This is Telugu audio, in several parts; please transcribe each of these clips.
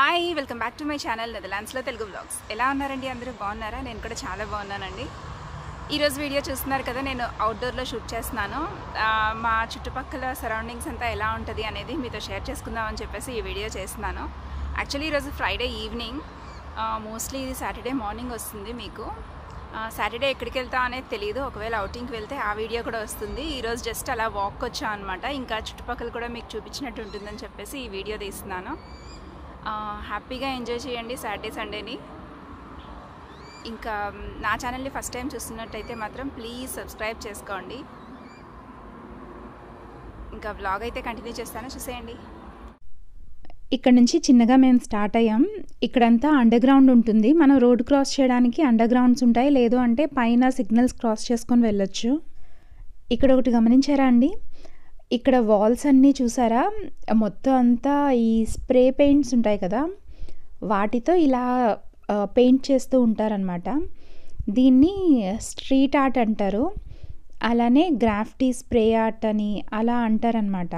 hi welcome back to my channel నెదర్లాండ్స్లో తెలుగు బ్లాగ్స్ ఎలా ఉన్నారండి అందరూ బాగున్నారా నేను కూడా చాలా బాగున్నానండి ఈరోజు వీడియో చూస్తున్నారు కదా నేను అవుట్డోర్లో షూట్ చేస్తున్నాను ఆ, మా చుట్టుపక్కల సరౌండింగ్స్ అంతా ఎలా ఉంటుంది అనేది మీతో షేర్ చేసుకుందామని చెప్పేసి ఈ వీడియో చేస్తున్నాను యాక్చువల్లీ ఈరోజు ఫ్రైడే ఈవినింగ్ మోస్ట్లీ ఇది సాటర్డే మార్నింగ్ వస్తుంది మీకు సాటర్డే ఎక్కడికి వెళ్తా అనేది తెలియదు ఒకవేళ అవుటింగ్కి వెళ్తే ఆ వీడియో కూడా వస్తుంది ఈరోజు జస్ట్ అలా వాక్ వచ్చా అనమాట ఇంకా చుట్టుపక్కల కూడా మీకు చూపించినట్టు ఉంటుందని చెప్పేసి ఈ వీడియో తీస్తున్నాను ఆ, హ్యాపీగా ఎంజాయ్ చేయండి సాటర్డే సండేని ఇంకా మ్, నా ఛానల్ని ఫస్ట్ టైం చూస్తున్నట్టయితే మాత్రం ప్లీజ్ సబ్స్క్రైబ్ చేసుకోండి ఇంకా వ్లాగ్ అయితే కంటిన్యూ చేస్తాను చూసేయండి ఇక్కడ నుంచి చిన్నగా మేము స్టార్ట్ అయ్యాం ఇక్కడంతా అండర్ గ్రౌండ్ ఉంటుంది మనం రోడ్ క్రాస్ చేయడానికి అండర్ గ్రౌండ్స్ ఉంటాయి లేదు అంటే పైన సిగ్నల్స్ క్రాస్ చేసుకొని వెళ్ళొచ్చు ఇక్కడ ఒకటి గమనించారా అండి ఇక్కడ వాల్స్ అన్నీ చూసారా మొత్తం అంతా ఈ స్ప్రే పెయింట్స్ ఉంటాయి కదా వాటితో ఇలా పెయింట్ చేస్తూ ఉంటారనమాట దీన్ని స్ట్రీట్ ఆర్ట్ అంటారు అలానే గ్రాఫ్టీ స్ప్రే ఆర్ట్ అని అలా అంటారనమాట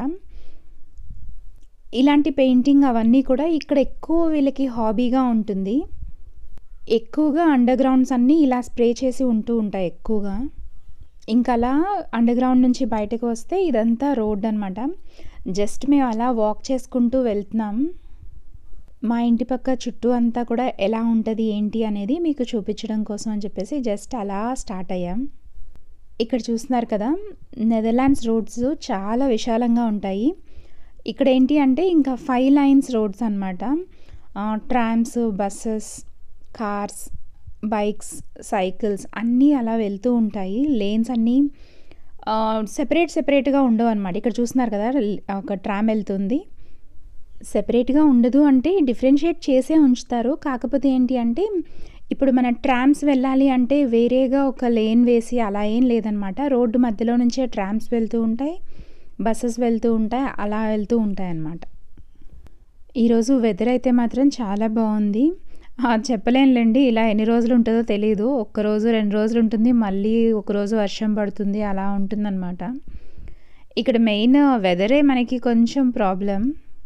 ఇలాంటి పెయింటింగ్ అవన్నీ కూడా ఇక్కడ ఎక్కువ వీళ్ళకి హాబీగా ఉంటుంది ఎక్కువగా అండర్ గ్రౌండ్స్ అన్నీ ఇలా స్ప్రే చేసి ఉంటూ ఉంటాయి ఎక్కువగా ఇంకా అలా అండర్ గ్రౌండ్ నుంచి బయటకు వస్తే ఇదంతా రోడ్ అనమాట జస్ట్ మేము అలా వాక్ చేసుకుంటూ వెళ్తున్నాం మా ఇంటి పక్క చుట్టూ అంతా కూడా ఎలా ఉంటుంది ఏంటి అనేది మీకు చూపించడం కోసం అని చెప్పేసి జస్ట్ అలా స్టార్ట్ అయ్యాం ఇక్కడ చూస్తున్నారు కదా నెదర్లాండ్స్ రోడ్స్ చాలా విశాలంగా ఉంటాయి ఇక్కడ ఏంటి అంటే ఇంకా ఫైవ్ లైన్స్ రోడ్స్ అనమాట trams buses cars bikes cycles అన్నీ అలా వెళ్తూ ఉంటాయి లేన్స్ అన్నీ సెపరేట్ సెపరేట్గా ఉండవు అనమాట ఇక్కడ చూస్తున్నారు కదా ఒక ట్రామ్ వెళ్తుంది సెపరేట్గా ఉండదు అంటే డిఫరెన్షియేట్ చేసే ఉంచుతారు కాకపోతే ఏంటి అంటే ఇప్పుడు మన ట్రామ్స్ వెళ్ళాలి అంటే వేరేగా ఒక లేన్ వేసి అలా ఏం లేదనమాట రోడ్డు మధ్యలో నుంచే ట్రామ్స్ వెళ్తూ ఉంటాయి బస్సెస్ వెళ్తూ ఉంటాయి అలా వెళ్తూ ఉంటాయి అన్నమాట ఈరోజు వెదర్ అయితే మాత్రం చాలా బాగుంది ఆ, చెప్పలేనులేండి ఇలా ఎన్ని రోజులు ఉంటుందో తెలియదు ఒక్క రోజు రెండు రోజులు ఉంటుంది మళ్ళీ ఒక రోజు వర్షం పడుతుంది అలా ఉంటుందన్నమాట ఇక్కడ మెయిన్ వెదరే మనకి కొంచెం ప్రాబ్లం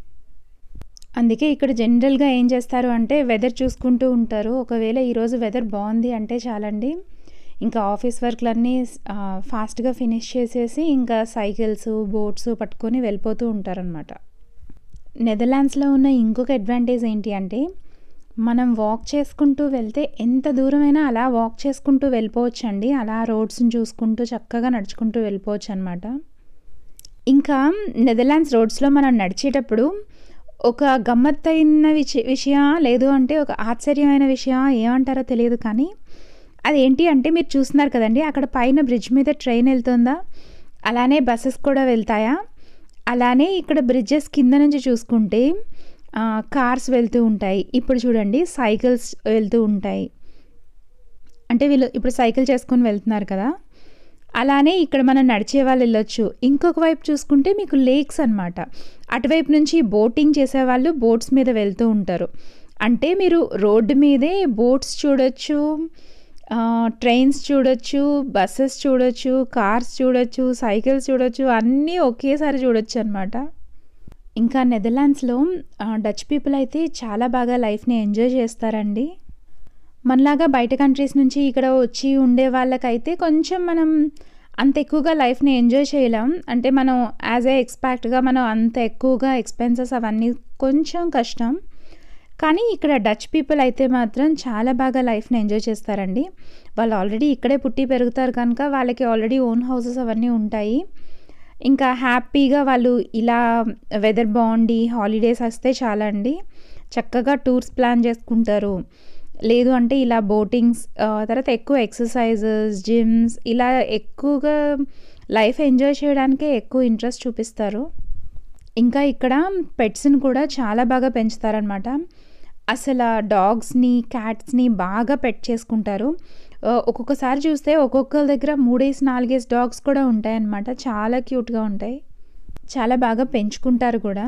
అందుకే ఇక్కడ జనరల్గా ఏం చేస్తారు అంటే వెదర్ చూసుకుంటూ ఉంటారు ఒకవేళ ఈరోజు వెదర్ బాగుంది అంటే చాలండి ఇంకా ఆఫీస్ వర్క్లన్నీ ఫాస్ట్గా ఫినిష్ చేసేసి ఇంకా సైకిల్స్ బోట్స్ పట్టుకొని వెళ్ళిపోతూ ఉంటారనమాట నెదర్లాండ్స్లో ఉన్న ఇంకొక అడ్వాంటేజ్ ఏంటి అంటే మనం వాక్ చేసుకుంటూ వెళ్తే ఎంత దూరమైనా అలా వాక్ చేసుకుంటూ వెళ్ళిపోవచ్చు అండి అలా రోడ్స్ని చూసుకుంటూ చక్కగా నడుచుకుంటూ వెళ్ళిపోవచ్చు అనమాట ఇంకా నెదర్లాండ్స్ రోడ్స్లో మనం నడిచేటప్పుడు ఒక గమ్మత్తైన విష విషయం లేదు అంటే ఒక ఆశ్చర్యమైన విషయం ఏమంటారో తెలియదు కానీ అదేంటి అంటే మీరు చూస్తున్నారు కదండి అక్కడ పైన బ్రిడ్జ్ మీద ట్రైన్ వెళ్తుందా అలానే బస్సెస్ కూడా వెళ్తాయా అలానే ఇక్కడ బ్రిడ్జెస్ కింద నుంచి చూసుకుంటే ఆ, కార్స్ వెళ్తూ ఉంటాయి ఇప్పుడు చూడండి సైకిల్స్ వెళ్తూ ఉంటాయి అంటే వీళ్ళు ఇప్పుడు సైకిల్ చేసుకొని వెళ్తున్నారు కదా అలానే ఇక్కడ మనం నడిచే వాళ్ళు వెళ్ళొచ్చు ఇంకొక వైపు చూసుకుంటే మీకు లేక్స్ అనమాట అటువైపు నుంచి బోటింగ్ చేసేవాళ్ళు బోట్స్ మీద వెళ్తూ ఉంటారు అంటే మీరు రోడ్డు మీదే బోట్స్ చూడొచ్చు ఆ, ట్రైన్స్ చూడొచ్చు బస్సెస్ చూడొచ్చు కార్స్ చూడొచ్చు సైకిల్స్ చూడొచ్చు అన్నీ ఒకేసారి చూడొచ్చు అనమాట ఇంకా నెదర్లాండ్స్లో ఆ, డచ్ పీపుల్ అయితే చాలా బాగా లైఫ్ని ఎంజాయ్ చేస్తారండి మనలాగా బయట కంట్రీస్ నుంచి ఇక్కడ వచ్చి ఉండే వాళ్ళకైతే కొంచెం మనం అంత ఎక్కువగా లైఫ్ని ఎంజాయ్ చేయలేం అంటే మనం యాజ్ ఏ ఎక్స్పాక్ట్గా మనం అంత ఎక్కువగా ఎక్స్పెన్సెస్ అవన్నీ కొంచెం కష్టం కానీ ఇక్కడ డచ్ పీపుల్ అయితే మాత్రం చాలా బాగా లైఫ్ని ఎంజాయ్ చేస్తారండి వాళ్ళు ఆల్రెడీ ఇక్కడే పుట్టి పెరుగుతారు కనుక వాళ్ళకి ఆల్రెడీ ఓన్ హౌసెస్ అవన్నీ ఉంటాయి ఇంకా హ్యాపీగా వాళ్ళు ఇలా వెదర్ బాగుండి హాలిడేస్ వస్తే చాలా అండి చక్కగా టూర్స్ ప్లాన్ చేసుకుంటారు లేదు అంటే ఇలా బోటింగ్స్ ఆ, తర్వాత ఎక్కువ ఎక్సర్సైజెస్ జిమ్స్ ఇలా ఎక్కువగా లైఫ్ ఎంజాయ్ చేయడానికే ఎక్కువ ఇంట్రెస్ట్ చూపిస్తారు ఇంకా ఇక్కడ పెట్స్ని కూడా చాలా బాగా పెంచుతారనమాట అసలు డాగ్స్ని క్యాట్స్ని బాగా పెట్ చేసుకుంటారు ఆ, ఒక్కొక్కసారి చూస్తే ఒక్కొక్కరి దగ్గర మూడేసి నాలుగేసి డాగ్స్ కూడా ఉంటాయన్నమాట చాలా క్యూట్గా ఉంటాయి చాలా బాగా పెంచుకుంటారు కూడా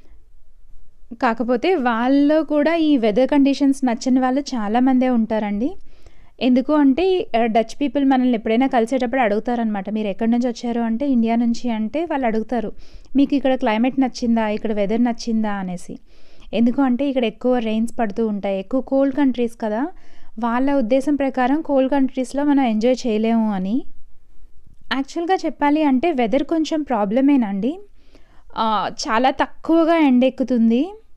కాకపోతే వాళ్ళు కూడా ఈ వెదర్ కండిషన్స్ నచ్చని వాళ్ళు చాలామందే ఉంటారండి ఎందుకు అంటే ఆ, డచ్ పీపుల్ మనల్ని ఎప్పుడైనా కలిసేటప్పుడు అడుగుతారనమాట మీరు ఎక్కడి నుంచి వచ్చారు అంటే ఇండియా నుంచి అంటే వాళ్ళు అడుగుతారు మీకు ఇక్కడ క్లైమేట్ నచ్చిందా ఇక్కడ వెదర్ నచ్చిందా అనేసి ఎందుకు అంటే ఇక్కడ ఎక్కువ రెయిన్స్ పడుతూ ఉంటాయి ఎక్కువ కోల్డ్ కంట్రీస్ కదా వాళ్ళ ఉద్దేశం ప్రకారం కోల్డ్ కంట్రీస్లో మనం ఎంజాయ్ చేయలేము అని యాక్చువల్గా చెప్పాలి అంటే వెదర్ కొంచెం ప్రాబ్లమేనండి ఆ, చాలా తక్కువగా ఎండ ఎక్కుతుంది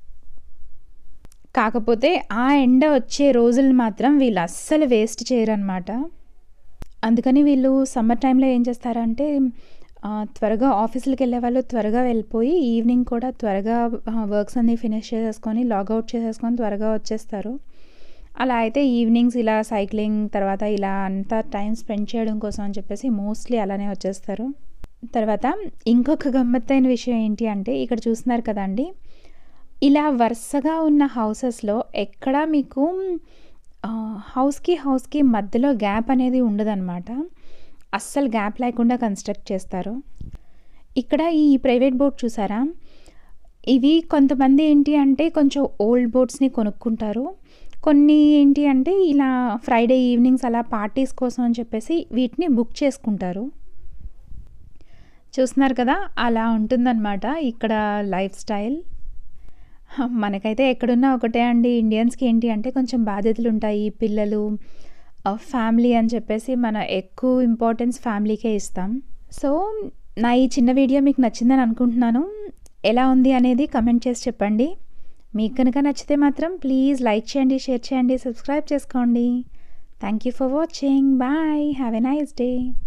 కాకపోతే ఆ ఎండ వచ్చే రోజులు మాత్రం వీళ్ళు అస్సలు వేస్ట్ చేయరనమాట అందుకని వీళ్ళు సమ్మర్ టైంలో ఏం చేస్తారంటే ఆ, త్వరగా ఆఫీసులకు వెళ్ళే వాళ్ళు త్వరగా వెళ్ళిపోయి ఈవినింగ్ కూడా త్వరగా వర్క్స్ అన్నీ ఫినిష్ చేసేసుకొని లాగౌట్ చేసేసుకొని త్వరగా వచ్చేస్తారు అలా అయితే ఈవినింగ్స్ ఇలా సైక్లింగ్ తర్వాత ఇలా అంతా టైం స్పెండ్ చేయడం కోసం అని చెప్పేసి మోస్ట్లీ అలానే వచ్చేస్తారు తర్వాత ఇంకొక గమ్మత్తైన విషయం ఏంటి అంటే ఇక్కడ చూస్తున్నారు కదండి ఇలా వరుసగా ఉన్న హౌసెస్లో ఎక్కడా మీకు ఆ, హౌస్కి హౌస్కి మధ్యలో గ్యాప్ అనేది ఉండదన్నమాట అస్సలు గ్యాప్ లేకుండా కన్స్ట్రక్ట్ చేస్తారు ఇక్కడ ఈ ప్రైవేట్ బోట్ చూసారా ఇవి కొంతమంది ఏంటి అంటే కొంచెం ఓల్డ్ బోట్స్ని కొనుక్కుంటారు కొన్ని ఏంటి అంటే ఇలా ఫ్రైడే ఈవినింగ్స్ అలా పార్టీస్ కోసం అని చెప్పేసి వీటిని బుక్ చేసుకుంటారు చూస్తున్నారు కదా అలా ఉంటుందన్నమాట ఇక్కడ లైఫ్ స్టైల్ మనకైతే ఎక్కడున్నా ఒకటే అండి ఇండియన్స్కి ఏంటి అంటే కొంచెం బాధ్యతలు ఉంటాయి పిల్లలు ఫ్యామిలీ అని చెప్పేసి మన ఎక్కువ ఇంపార్టెన్స్ ఫ్యామిలీకే ఇస్తాం సో నా ఈ చిన్న వీడియో మీకు నచ్చిందని అనుకుంటున్నాను ఎలా ఉంది అనేది కమెంట్ చేసి చెప్పండి మీకు కనుక నచ్చితే మాత్రం ప్లీజ్ లైక్ చేయండి షేర్ చేయండి సబ్స్క్రైబ్ చేసుకోండి thank you for watching bye have a nice day